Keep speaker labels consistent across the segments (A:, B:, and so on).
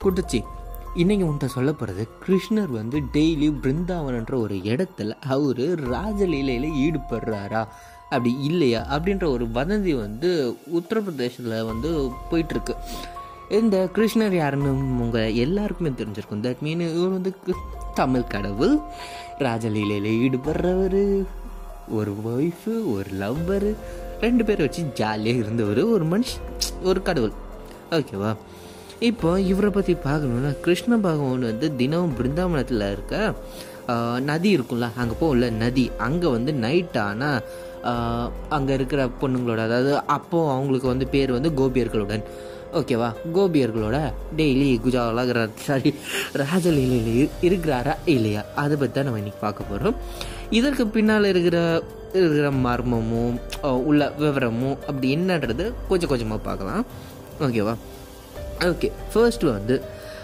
A: குட்டுச்சி இன்னைக்கு உன்கிட்ட சொல்ல போகிறது கிருஷ்ணர் வந்து டெய்லி பிருந்தாவனன்ற ஒரு இடத்துல அவர் ராஜலீலையில் ஈடுபடுறாரா அப்படி இல்லையா அப்படின்ற ஒரு வதந்தி வந்து உத்தரப்பிரதேசத்தில் வந்து போயிட்டுருக்கு இந்த கிருஷ்ணர் யாருன்னு உங்கள் எல்லாருக்குமே தெரிஞ்சிருக்கும் தட் மீன் இவர் வந்து கு- தமிழ் கடவுள் ராஜலீலையில் ஈடுபடுறவர் ஒரு ஒய்ஃபு ஒரு லவ்வரு ரெண்டு பேரை வச்சு ஜாலியாக இருந்தவர் ஒரு மனுஷ ஒரு கடவுள் ஓகேவா இப்போ இவரை பற்றி பார்க்கணுன்னா கிருஷ்ண பகவான் வந்து தினமும் பிருந்தாவனத்தில் இருக்க ஆஹ், நதி இருக்கும்ல அங்கே போகல நதி அங்கே வந்து நைட் ஆனால் அங்கே இருக்கிற பொண்ணுங்களோட அதாவது அப்போது அவங்களுக்கு வந்து பேர் வந்து கோபியர்களுடன் ஓகேவா கோபியர்களோட டெய்லி குஜாலாக சாரி ராஜலீலையில் இரு- இருக்கிறாரா இல்லையா அதை பற்றி தான் நம்ம இன்னைக்கு பார்க்க போகிறோம் இதற்கு பின்னால் இருக்கிற இருக்கிற மர்மமும் அஹ், உள்ள விவரமும் அப்படி என்னன்றது கொஞ்சம் கொஞ்சமாக பார்க்கலாம் ஓகேவா ஓகே ஃபர்ஸ்ட் வந்து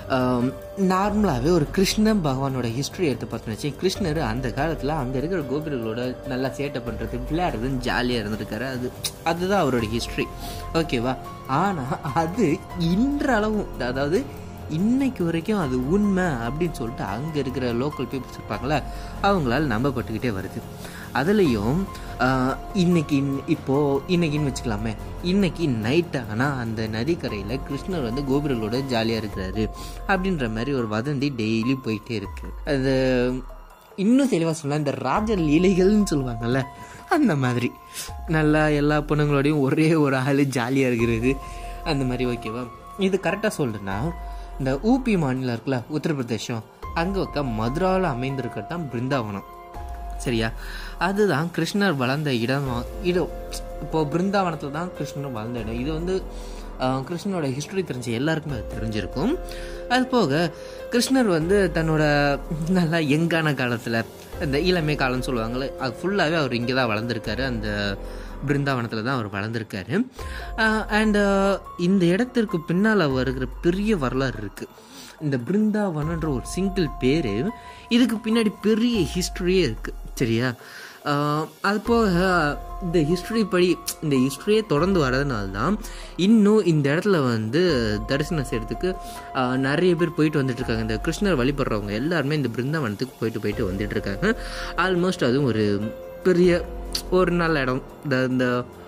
A: நார்மலாகவே ஒரு கிருஷ்ண பகவானோட ஹிஸ்ட்ரி எடுத்து பார்த்தோம்னு வச்சு கிருஷ்ணர் அந்த காலத்தில் அங்கே இருக்கிற கோபிகளோட நல்லா சேட்டை பண்ணுறது விளையாடுறதுன்னு ஜாலியாக இருந்திருக்காரு அது அதுதான் அவரோட ஹிஸ்ட்ரி ஓகேவா ஆனால் அது இன்றளவும் அதாவது இன்னைக்கு வரைக்கும் அது உண்மை அப்படின்னு சொல்லிட்டு அங்கே இருக்கிற லோக்கல் பீப்புள்ஸ் இருப்பாங்களே அவங்களால நம்பப்பட்டுக்கிட்டே வருது அதுலேயும் இன்னைக்கு இன்- இப்போ இன்னைக்குன்னு வச்சுக்கலாமே இன்னைக்கு நைட் ஆனால் அந்த நதிக்கரையில் கிருஷ்ணர் வந்து கோபுரங்களோட ஜாலியாக இருக்கிறாரு அப்படின்ற மாதிரி ஒரு வதந்தி டெய்லி போயிட்டே இருக்கு அது இன்னும் தெளிவாக சொல்லலாம் இந்த ராஜ லீலைகள்னு சொல்லுவாங்கல்ல அந்த மாதிரி நல்லா எல்லா பொண்ணுங்களோடையும் ஒரே ஒரு ஆள் ஜாலியாக இருக்கிறது அந்த மாதிரி ஓகேவா இது கரெக்டாக சொல்லுன்னா இந்த ஊபி மாநிலம் இருக்குல்ல உத்தரப்பிரதேசம் அங்கே வைக்க மதுராவில் அமைந்திருக்கிறது தான் பிருந்தாவனம் சரியா அதுதான் கிருஷ்ணர் வளர்ந்த இடம் இடம் இப்போ பிருந்தாவனத்தில் தான் கிருஷ்ணர் வளர்ந்த இடம் இது வந்து ஆஹ், கிருஷ்ணரோட ஹிஸ்டரி தெரிஞ்ச எல்லாருக்குமே அது தெரிஞ்சிருக்கும் அது போக கிருஷ்ணர் வந்து தன்னோட நல்லா யங்கான காலத்தில் இந்த இளமை காலம்னு சொல்லுவாங்கள்ல அது ஃபுல்லாகவே அவர் இங்கே தான் வளர்ந்துருக்காரு அந்த பிருந்தாவனத்தில் தான் அவர் வளர்ந்துருக்காரு அண்ட் இந்த இடத்திற்கு பின்னால் வருகிற பெரிய வரலாறு இருக்குது இந்த பிருந்தாவனன்ற ஒரு சிங்கிள் பேர் இதுக்கு பின்னாடி பெரிய ஹிஸ்ட்ரியே இருக்குது சரியா ஆஹ் அது போக இந்த ஹிஸ்ட்ரி படி இந்த ஹிஸ்ட்ரியே தொடர்ந்து வர்றதுனால தான் இன்னும் இந்த இடத்துல வந்து தரிசனம் செய்கிறதுக்கு ஆஹ் நிறைய பேர் போயிட்டு வந்துட்டு இருக்காங்க இந்த கிருஷ்ணர் வழிபடுறவங்க எல்லாருமே இந்த பிருந்தாவனத்துக்கு போயிட்டு போயிட்டு வந்துட்டு இருக்காங்க ஆல்மோஸ்ட் அதுவும் ஒரு பெரிய ஒரு நல்ல இடம் இந்த இந்த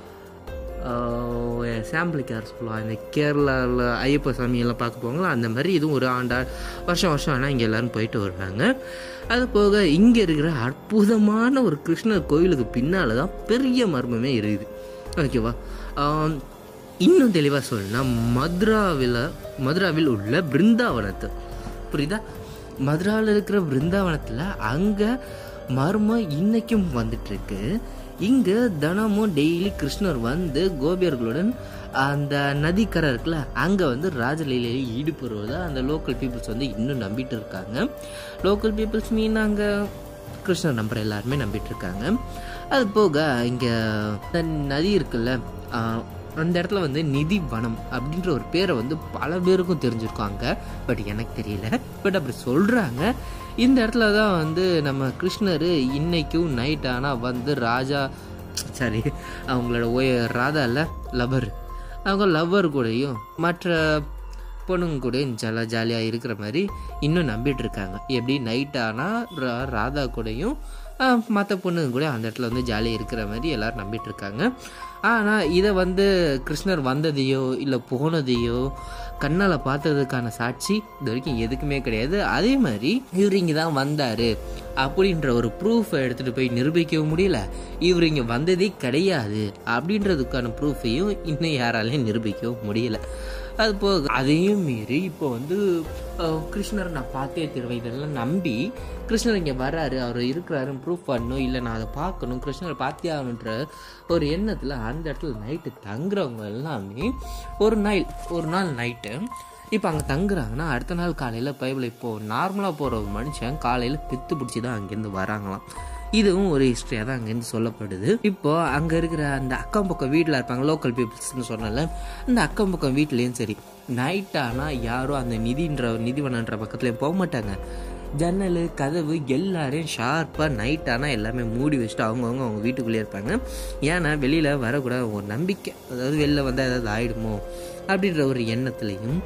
A: சாம்பிளுக்கு யார் சொல்லுவாங்க இந்த கேரளாவில் ஐயப்ப சாமியெல்லாம் பார்க்க போவாங்களா அந்த மாதிரி இதுவும் ஒரு ஆண்டா வருஷம் வருஷம் ஆனால் இங்கே எல்லாரும் போயிட்டு வருவாங்க அது போக இங்கே இருக்கிற அற்புதமான ஒரு கிருஷ்ணர் கோயிலுக்கு பின்னால் தான் பெரிய மர்மமே இருக்குது ஓகேவா ஆம், இன்னும் தெளிவாக சொல்லணும்னா மதுராவில் மதுராவில் உள்ள பிருந்தாவனத்தை புரியுதா மதுராவில் இருக்கிற பிருந்தாவனத்தில் அங்கே மர்மம் இன்னைக்கும் வந்துட்டு இருக்கு இங்கே தினமும் டெய்லி கிருஷ்ணர் வந்து கோபியர்களுடன் அந்த நதிக்கரை இருக்குல்ல அங்கே வந்து ராஜலீலையில் ஈடுபடுவதா அந்த லோக்கல் பீப்புள்ஸ் வந்து இன்னும் நம்பிட்டு இருக்காங்க லோக்கல் பீப்புள்ஸ் மீன் அங்கே கிருஷ்ணர் நம்புற எல்லாருமே நம்பிட்டு இருக்காங்க அது போக இங்கே இந்த நதி இருக்குல்ல ஆஹ், அந்த இடத்துல வந்து நிதி வனம் அப்படின்ற ஒரு பேரை வந்து பல பேருக்கும் தெரிஞ்சிருக்கும் அங்கே பட் எனக்கு தெரியல பட் அப்படி சொல்கிறாங்க இந்த இடத்துல தான் வந்து நம்ம கிருஷ்ணர் இன்னைக்கும் நைட் ஆனால் வந்து ராஜா சாரி அவங்களோட ஒய ராதா இல்லை லவர் அவங்க லவ்வர் கூடயும் மற்ற பொண்ணுங்க கூட ஜாலா ஜாலியாக இருக்கிற மாதிரி இன்னும் நம்பிட்டு இருக்காங்க எப்படி நைட் ஆனால் ராதா கூடயும் மற்ற பொண்ணுங்க கூட அந்த இடத்துல வந்து ஜாலியாக இருக்கிற மாதிரி எல்லாரும் நம்பிட்டு இருக்காங்க ஆனால் இதை வந்து கிருஷ்ணர் வந்ததையோ இல்லை போனதையோ கண்ணால் பார்த்ததுக்கான சாட்சி இது வரைக்கும் எதுக்குமே கிடையாது அதே மாதிரி இவர் இங்கே தான் வந்தார் அப்படின்ற ஒரு ப்ரூஃபை எடுத்துகிட்டு போய் நிரூபிக்கவும் முடியல இவர் இங்கே வந்ததே கிடையாது அப்படின்றதுக்கான ப்ரூஃபையும் இன்னும் யாராலையும் நிரூபிக்கவும் முடியல அது போக அதையும் மீறி இப்போ வந்து அஹ், கிருஷ்ணர் நான் பார்த்தே திருவேன் இதெல்லாம் நம்பி கிருஷ்ணர் இங்கே வராரு அவர் இருக்கிறாருன்னு ப்ரூஃப் பண்ணணும் இல்லை நான் அதை பார்க்கணும் கிருஷ்ணரை பார்த்தே ஆகணுன்ற ஒரு எண்ணத்தில் அந்த இடத்துல நைட்டு தங்குறவங்க எல்லாமே ஒரு நாள் ஒரு நாள் நைட்டு இப்போ அங்கே தங்குறாங்கன்னா அடுத்த நாள் காலையில் பைபிள் இப்போது நார்மலாக போகிற ஒரு மனுஷன் காலையில் பித்து பிடிச்சி தான் அங்கேருந்து வராங்களாம் இதுவும் ஒரு ஹிஸ்ட்ரியாக தான் அங்கேருந்து சொல்லப்படுது இப்போ அங்கே இருக்கிற அந்த அக்கம் பக்கம் வீட்டில் இருப்பாங்க லோக்கல் பீப்புள்ஸ்னு சொன்னல அந்த அக்கம் பக்கம் வீட்லேயும் சரி நைட் ஆனால் யாரும் அந்த நிதின்ற நிதிவனன்ற பக்கத்துலேயும் போக மாட்டாங்க ஜன்னல் கதவு எல்லாரையும் ஷார்ப்பாக நைட் ஆனால் எல்லாமே மூடி வச்சுட்டு அவங்கவுங்க அவங்க வீட்டுக்குள்ளேயே இருப்பாங்க ஏன்னா வெளியில் வரக்கூடாது ஒரு நம்பிக்கை அதாவது வெளில வந்தால் ஏதாவது ஆயிடுமோ அப்படின்ற ஒரு எண்ணத்துலையும்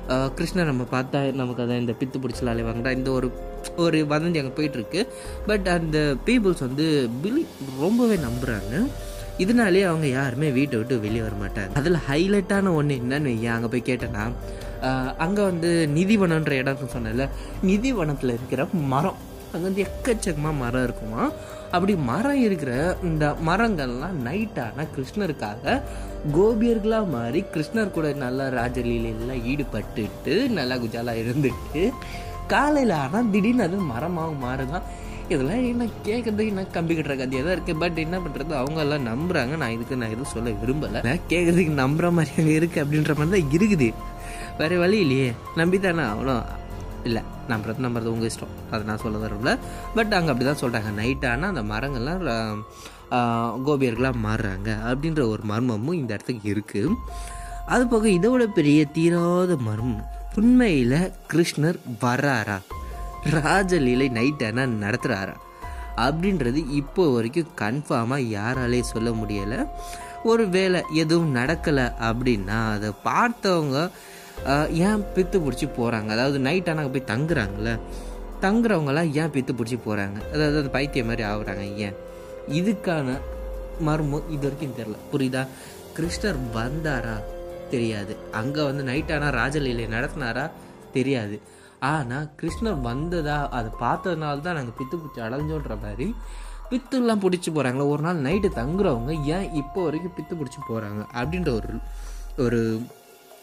A: ஆஹ் கிருஷ்ணர் நம்ம பார்த்தா நமக்கு அதை இந்த பித்து பிடிச்சல அலைவாங்கடா இந்த ஒரு ஒரு வதந்தி அங்கே போயிட்டுருக்கு பட் அந்த பீப்புள்ஸ் வந்து பிலி ரொம்பவே நம்புகிறாங்க இதனாலே அவங்க யாருமே வீட்டை விட்டு வெளியே வர மாட்டாங்க அதில் ஹைலைட்டான ஒன்று என்னன்னு வையேன் அங்கே போய் கேட்டேன்னா அங்கே வந்து நிதிவனன்ற இடம் சொன்னல நிதிவனத்தில் இருக்கிற மரம் அங்கே வந்து எக்கச்சக்கமாக மரம் இருக்குமா அப்படி மரம் இருக்கிற இந்த மரங்கள்லாம் நைட்டான கிருஷ்ணருக்காக கோபியர்களாக மாறி கிருஷ்ணர் கூட நல்லா ராஜலீலையெல்லாம் ஈடுபட்டுட்டு நல்லா குஜாலாக இருந்துட்டு காலையில் ஆனால் திடீர்னு அது மரமாக மாறுதான் இதெல்லாம் என்ன கேட்கறதுக்கு என்ன கம்பி கட்டுற கதையாக தான் இருக்குது பட் என்ன பண்ணுறது அவங்க எல்லாம் நம்புறாங்க நான் இதுக்கு நான் எதுவும் சொல்ல விரும்பலை நான் கேட்கறதுக்கு நம்புற மாதிரி அங்கே இருக்குது அப்படின்ற மாதிரி தான் இருக்குது வேறு வழி இல்லையே நம்பி தானே அவ்வளோ இல்லை நம்புறது நம்புறது உங்கள் இஷ்டம் அதை நான் சொல்ல வரல பட் அங்கே அப்படி தான் சொல்கிறாங்க நைட்டானால் அந்த மரங்கள்லாம் ர- ஆஹ் கோபியர்களாக மாறுறாங்க அப்படின்ற ஒரு மர்மமும் இந்த இடத்துக்கு இருக்குது அது போக இதோட பெரிய தீராத மர்மம் உண்மையில் கிருஷ்ணர் வர்றாரா ராஜலீலை நைட்டானா நடத்துகிறாரா அப்படின்றது இப்போ வரைக்கும் கன்ஃபார்மாக யாராலே சொல்ல முடியலை ஒரு வேளை எதுவும் நடக்கலை அப்படின்னா அதை பார்த்தவங்க ஆஹ், ஏன் பித்து பிடிச்சி போகிறாங்க அதாவது நைட் ஆனால் போய் தங்குறாங்கல்ல தங்குறவங்களாம் ஏன் பித்து பிடிச்சி போகிறாங்க அதாவது அந்த பைத்தியம் மாதிரி ஆகுறாங்க ஏன் இதுக்கான மர்மம் இது வரைக்கும் தெரில புரியுதா கிருஷ்ணர் வந்தாரா தெரியாது அங்கே வந்து நைட் ஆனால் ராஜலீலை நடத்தினாரா தெரியாது ஆனால் கிருஷ்ணர் வந்ததா அதை பார்த்ததுனால தான் நாங்கள் பித்து பிடிச்சி அடைஞ்சோன்ற மாதிரி பித்துலாம் பிடிச்சி போகிறாங்களா ஒரு நாள் நைட்டு தங்குறவங்க ஏன் இப்போ வரைக்கும் பித்து பிடிச்சி போகிறாங்க அப்படின்ற ஒரு ஒரு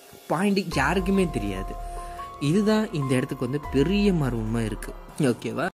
A: பாயிண்ட் யாருக்குமே தெரியாது இதுதான் இந்த இடத்துக்கு வந்து பெரிய மர்மமாக இருக்குது ஓகேவா